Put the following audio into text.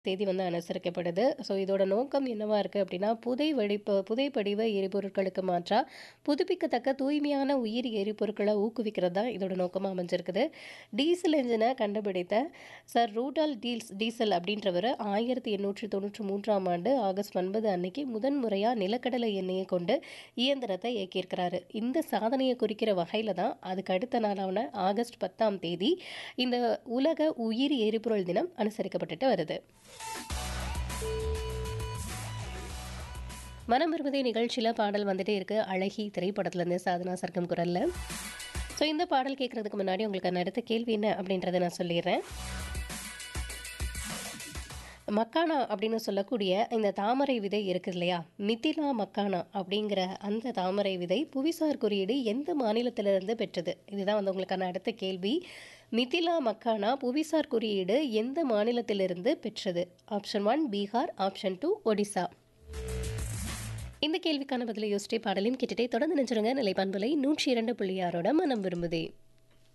தேதி வந்து அனுசரிக்கப்படுது. ஸோ இதோட நோக்கம் என்னவா இருக்கு அப்படின்னா, புதை வெடிப்பு புதை படிவ எரிபொருட்களுக்கு மாற்றா, புதுப்பிக்கத்தக்க தூய்மையான உயிரி எரிபொருட்கள ஊக்குவிக்கிறது தான் இதோட நோக்கமா அமைஞ்சிருக்குது. டீசல் என்ஜின கண்டுபிடித்த சர் ரூடால்ஃப் டீல்ஸ் டீசல் அப்படின்றவரு 1893ஆம் ஆண்டு ஆகஸ்ட் 9 அன்னைக்கு முதன் முறையா நிலக்கடலை எண்ணெய கொண்டு இயந்திரத்த இயக்கியிருக்கிறாரு. இந்த சாதனைய குறிக்கிற வகையில தான் அதுக்கு அடுத்த நாளான ஆகஸ்ட் 10ஆம் தேதி இந்த உலக உயிரி எரிபொருள் தினம் அனுசரிக்கப்பட்டுட்டு வருது. மனம் விரும்புதே நிகழ்ச்சியில பாடல் வந்துட்டே இருக்கு. அழகி திரைப்படத்துலேருந்து சாதனா சர்க்கம் குரல்ல. ஸோ இந்த பாடல் கேட்கறதுக்கு முன்னாடி உங்களுக்கான அடுத்த கேள்வி என்ன அப்படின்றத நான் சொல்லிர்றேன். மக்கானா அப்படின்னு சொல்லக்கூடிய இந்த தாமரை விதை இருக்கு இல்லையா? மிதிலா மக்கானா அப்படிங்கிற அந்த தாமரை விதை புவிசார் குறியீடு எந்த மாநிலத்திலிருந்து பெற்றது? இதுதான் வந்து உங்களுக்கான அடுத்த கேள்வி. மிதிலா மக்கானா புவிசார் குறியீடு எந்த மாநிலத்திலிருந்து பெற்றது? Option 1 Bihar, option 2 Odisha. இந்த கேள்விக்கான பதிலை யோசிச்சிட்டே பாடலையும் கேட்டுட்டே தொடர்ந்து நினைச்சிருங்க. நிலைப்பண்பலை 102.6 மனம் விரும்புதே.